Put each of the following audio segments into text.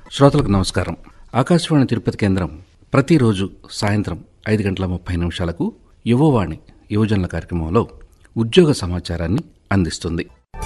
శ్రోతలకు నమస్కారం ఆకాశవాణి తిరుపతి కేంద్రం ప్రతిరోజు సాయంత్రం ఐదు గంటల ముప్పై నిమిషాలకు యువవాణి యువజనుల కార్యక్రమంలో ఉద్యోగ సమాచారాన్ని అందిస్తుంది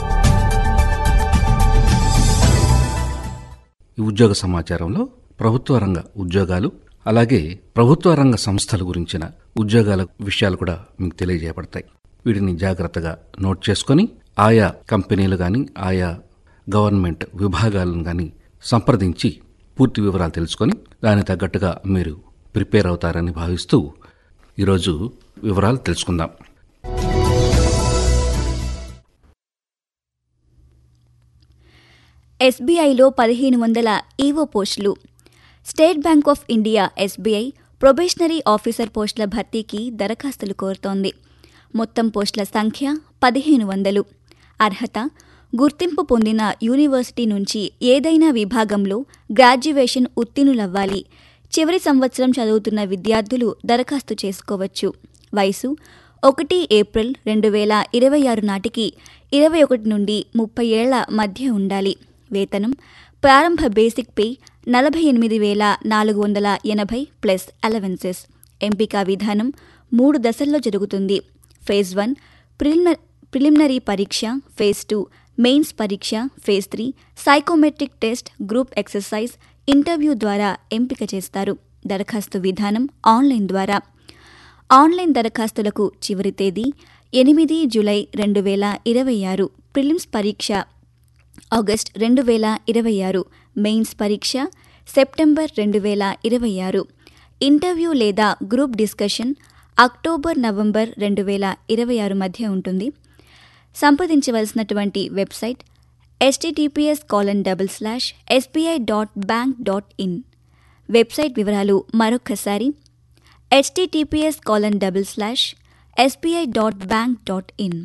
ఈ ఉద్యోగ సమాచారంలో ప్రభుత్వ రంగ ఉద్యోగాలు అలాగే ప్రభుత్వ రంగ సంస్థల గురించిన ఉద్యోగాల విషయాలు కూడా మీకు తెలియజేయబడతాయి వీటిని జాగ్రత్తగా నోట్ చేసుకొని ఆయా కంపెనీలు కానీ ఆయా గవర్నమెంట్ విభాగాలను కానీ సంప్రదించి పూర్తి వివరాలు తెలుసుకొని దానికి తగ్గట్టుగా మీరు ప్రిపేర్ అవుతారని భావిస్తూ ఈరోజు వివరాలు తెలుసుకుందాం ఎస్బీఐలో పదిహేను వందల ఈవో పోస్టులు State Bank of India SBI probationary officer పోస్టుల భర్తీకి దరఖాస్తులు కోరుతోంది మొత్తం పోస్టుల సంఖ్య పదిహేను వందలు అర్హత గుర్తింపు పొందిన యూనివర్సిటీ నుంచి ఏదైనా విభాగంలో గ్రాడ్యుయేషన్ ఉత్తీర్ణులవ్వాలి చివరి సంవత్సరం చదువుతున్న విద్యార్థులు దరఖాస్తు చేసుకోవచ్చు వయసు ఒకటి ఏప్రిల్ రెండు వేల ఇరవై ఆరు నాటికి ఇరవై ఒకటి నుండి ముప్పై ఏళ్ల మధ్య ఉండాలి వేతనం ప్రారంభ బేసిక్ పే నలభై ఎనిమిది వేల నాలుగు వందల ఎనభై ప్లస్ అలవెన్సెస్ ఎంపిక విధానం మూడు దశల్లో జరుగుతుంది ఫేజ్ వన్ ప్రిలిమిన ప్రిలిమినరీ పరీక్ష ఫేజ్ టూ మెయిన్స్ పరీక్ష phase three psychometric test group exercise interview ద్వారా ఎంపిక చేస్తారు దరఖాస్తు విధానం ఆన్లైన్ ద్వారా ఆన్లైన్ దరఖాస్తులకు చివరి తేదీ ఎనిమిది జూలై రెండు వేల ఇరవై ఆరు ప్రిలిమ్స్ పరీక్ష ఆగస్ట్ రెండు వేల ఇరవై ఆరు మెయిన్స్ పరీక్ష సెప్టెంబర్ రెండు వేల ఇరవై ఆరు ఇంటర్వ్యూ లేదా గ్రూప్ డిస్కషన్ అక్టోబర్ నవంబర్ రెండు వేల ఇరవై ఆరు మధ్య ఉంటుంది సంప్రదించవలసినటువంటి website HTTPS colon double slash SBI dot bank dot in website వివరాలు మరొక్కసారి HTTPS colon double slash SBI dot bank dot in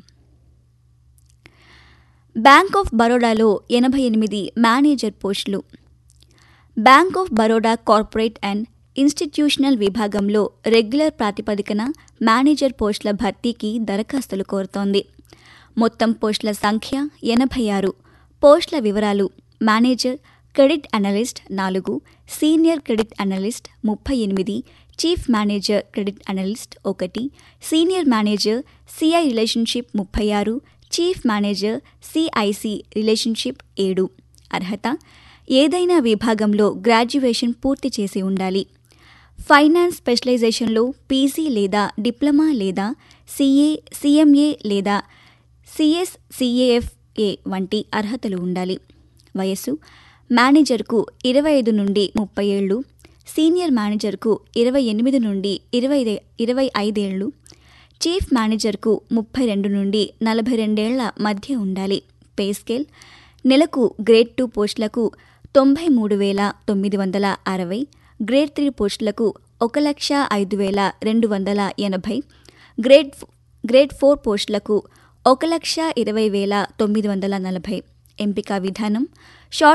Bank of బరోడాలో ఎనభై ఎనిమిది మేనేజర్ పోస్టులు Bank of Baroda corporate and institutional విభాగంలో రెగ్యులర్ ప్రాతిపదికన మేనేజర్ పోస్టుల భర్తీకి దరఖాస్తులు కోరుతోంది మొత్తం పోస్టుల సంఖ్య ఎనభై ఆరు పోస్టుల వివరాలు మేనేజర్ క్రెడిట్ అనలిస్ట్ నాలుగు సీనియర్ క్రెడిట్ అనలిస్ట్ ముప్పై ఎనిమిది చీఫ్ మేనేజర్ క్రెడిట్ అనలిస్ట్ ఒకటి సీనియర్ మేనేజర్ సిఐ రిలేషన్షిప్ ముప్పై ఆరు చీఫ్ మేనేజర్ సిఐసి రిలేషన్షిప్ ఏడు అర్హత ఏదైనా విభాగంలో గ్రాడ్యుయేషన్ పూర్తి చేసి ఉండాలి ఫైనాన్స్ స్పెషలైజేషన్లో పీజీ లేదా డిప్లొమా లేదా సిఏ సిఎంఏ లేదా సిఎస్ సిఏఎఫ్ఏ వంటి అర్హతలు ఉండాలి వయస్సు మేనేజర్కు ఇరవై ఐదు నుండి ముప్పై ఏళ్ళు సీనియర్ మేనేజర్కు ఇరవై ఎనిమిది నుండి ఇరవై ఇరవై ఐదేళ్లు చీఫ్ మేనేజర్కు ముప్పై రెండు నుండి నలభై రెండేళ్ల మధ్య ఉండాలి పే స్కేల్ నెలకు గ్రేడ్ టూ పోస్టులకు తొంభై మూడు వేల తొమ్మిది వందల అరవై గ్రేడ్ త్రీ పోస్టులకు ఒక లక్ష ఐదు వేల రెండు వందల ఎనభై గ్రేడ్ గ్రేడ్ ఫోర్ పోస్టులకు ఒక లక్ష ఇరవై వేల తొమ్మిది వందల నలభై ఎంపిక విధానం షార్ట్